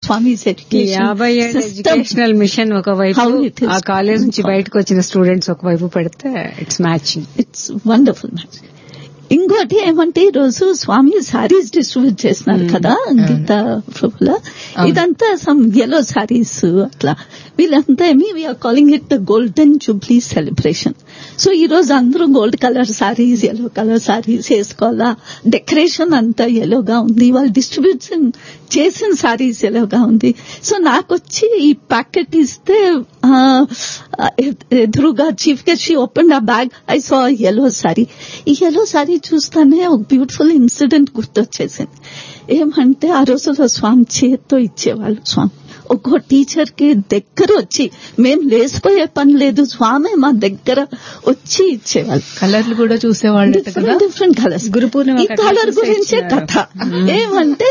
స్వామి ఈ యాభై ఏళ్ళ ఎడ్యుకేషనల్ మిషన్ ఒకవైపు How it is. ఆ కాలేజ్ నుంచి బయటకు వచ్చిన స్టూడెంట్స్ ఒకవైపు పెడితే it's matching it's wonderful match ఇంకోటి ఏమంటే ఈ రోజు స్వామి సారీస్ డిస్ట్రిబ్యూట్ చేస్తున్నారు కదా గీత ప్రభుల ఇదంతా సమ్ ఎల్లో సారీస్ అట్లా వీళ్ళంతా ఏమి we are calling it the golden jubilee celebration so ఈ రోజు అందరూ gold colour saris yellow colour saris వేసుకోవాలా డెకరేషన్ అంతా ఎల్లోగా ఉంది వాళ్ళు డిస్ట్రిబ్యూషన్ చేసిన సారీస్ ఎల్లోగా ఉంది సో నాకు వచ్చి ఈ ప్యాకెట్ ఇస్తే ఆ, ఎ- ఎదురుగా చీఫ్ గెస్ట్ షీ ఓపెన్ ఆ bag I so yellow sari ఈ ఎల్లో సారీ చూస్తానే ఒక బ్యూటిఫుల్ ఇన్సిడెంట్ గుర్తొచ్చేసింది ఏమంటే ఆ రోజుల్లో స్వామి చేత్తో ఇచ్చేవాళ్ళు స్వామి ఒక్కో టీచర్ కి దగ్గర వచ్చి మేం లేసిపోయే పని లేదు స్వామి మా దగ్గర వచ్చి ఇచ్చేవాళ్ళు కలర్లు కూడా చూసేవాళ్ళట కదా different different colours Guru Purnima ఈ కలర్ గురించే కథ ఏమంటే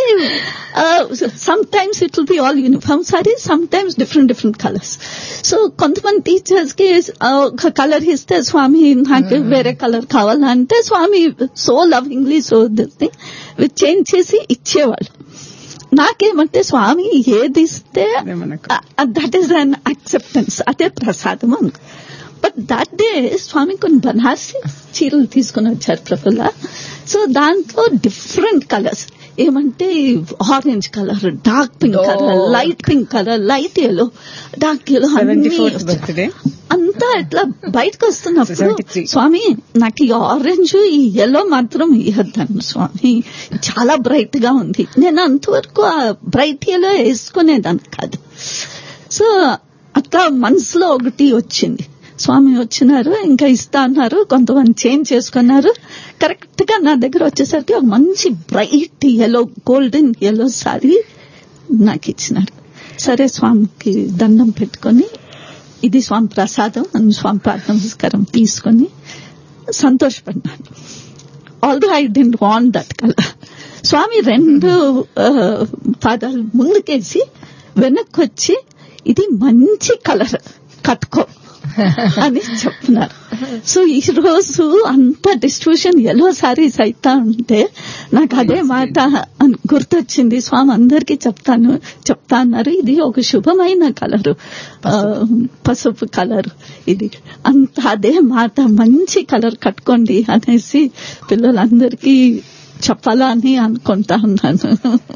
sometimes it will be all uniform sari sometimes different different colours so కొంతమంది టీచర్స్ కి ఆ, ఒక కలర్ ఇస్తే స్వామి నాకు వేరే కలర్ కావాలంటే Swami so lovingly so this thing change చేసి ఇచ్చేవాళ్ళు నాకేమంటే స్వామి ఏది ఇస్తే అదే మనకు. దట్ ఈస్ అన్ అక్సెప్టెన్స్ అదే ప్రసాదం అనుకో బట్ దట్ డే స్వామి కొన్ని బనారసి చీరలు తీసుకుని వచ్చారు ప్రఫుల్ల సో దాంట్లో డిఫరెంట్ కలర్స్ ఏమంటే orange colour dark pink colour light pink colour light yellow dark yellow seventy fourth birthday అంతా ఇట్లా బయటకు వస్తున్నప్పుడు 73. స్వామి నాకు ఈ ఆరెంజ్ ఈ ఎల్లో మాత్రం ఇవ్వద్దాను స్వామి చాలా బ్రైట్ గా ఉంది నేను అంతవరకు ఆ బ్రైట్ ఎల్లో వేసుకునేదాన్ని కాదు సో అట్లా మనసులో ఒకటి వచ్చింది స్వామి వచ్చినారు ఇంకా ఇస్తా అన్నారు కొంతమంది చేంజ్ చేసుకున్నారు కరెక్ట్ గా నా దగ్గర వచ్చేసరికి ఒక మంచి bright yellow golden yellow sari నాకు ఇచ్చినారు సరే స్వామికి దండం పెట్టుకొని ఇది స్వామి ప్రసాదం అని స్వామి ప్రార్థన నమస్కారం తీసుకొని సంతోషపడినాను although I don't want that colour Swami రెండు ఆ, పాదాలు ముందుకేసి వెనక్కి వచ్చి ఇది మంచి కలర్ కట్టుకో అని చెప్తున్నారు సో ఈ రోజు అంత డిస్ట్రిబ్యూషన్ ఎల్లో సారీస్ అయితా ఉంటే నాకు అదే మాట అన్- గుర్తొచ్చింది స్వామి అందరికీ చెప్తాను చెప్తా అన్నారు ఇది ఒక శుభమైన కలరు ఆ, పసుపు కలర్ ఇది అంత అదే మాట మంచి కలర్ కట్టుకోండి అనేసి పిల్లలందరికీ చెప్పాలా అని అనుకుంటా ఉన్నాను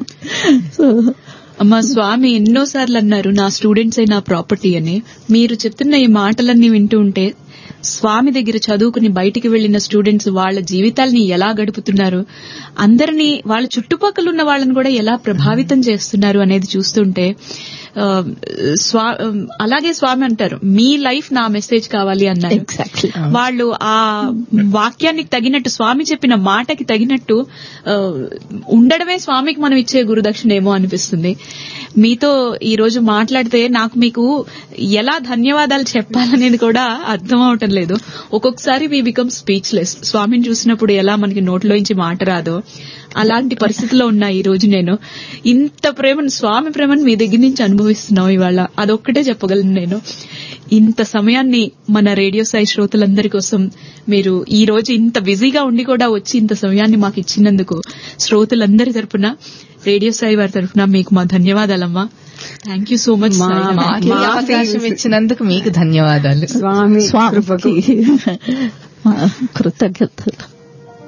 సో అమ్మ స్వామి ఎన్నోసార్లు అన్నారు నా స్టూడెంట్స్ నా ప్రాపర్టీ అని మీరు చెప్తున్న ఈ మాటలన్నీ వింటూ ఉంటే స్వామి దగ్గర చదువుకుని బయటికి వెళ్లిన స్టూడెంట్స్ వాళ్ళ జీవితాల్ని ఎలా గడుపుతున్నారు అందరినీ వాళ్ళ చుట్టుపక్కల ఉన్న వాళ్ళని కూడా ఎలా ప్రభావితం చేస్తున్నారు అనేది చూస్తుంటే ఆ, స్వా అలాగే స్వామి అంటారు మీ లైఫ్ నా మెసేజ్ కావాలి అన్నారు ఎగ్జాక్ట్లీ వాళ్ళు ఆ వాక్యానికి తగినట్టు స్వామి చెప్పిన మాటకి తగినట్టు ఆ, ఉండడమే స్వామికి మనం ఇచ్చే గురుదక్షిణ ఏమో అనిపిస్తుంది మీతో ఈ రోజు మాట్లాడితే నాకు మీకు ఎలా ధన్యవాదాలు చెప్పాలనేది కూడా అర్థం అవటం లేదు ఒక్కొక్కసారి మీ బికమ్ స్పీచ్లెస్ స్వామిని చూసినప్పుడు ఎలా మనకి నోట్లోంచి మాట రాదో అలాంటి పరిస్థితిలో ఉన్నా ఈ రోజు నేను ఇంత ప్రేమను స్వామి ప్రేమను మీ దగ్గర నుంచి అనుభవిస్తున్నాం ఇవాళ అదొక్కటే చెప్పగలను నేను ఇంత సమయాన్ని మన రేడియో సాయి శ్రోతలందరి కోసం మీరు ఈ రోజు ఇంత బిజీగా ఉండి కూడా వచ్చి ఇంత సమయాన్ని మాకు ఇచ్చినందుకు శ్రోతలందరి తరపున రేడియో సాయి వారి తరపున మీకు మా ధన్యవాదాలమ్మా థ్యాంక్ యూ సో మచ్ మా- సాయినాథ్. మా- మాకు ఈ అవకాశం ఇచ్చినందుకు మీకు ధన్యవాదాలు స్వామి కృపకు స్వామికి మా కృతజ్ఞతలు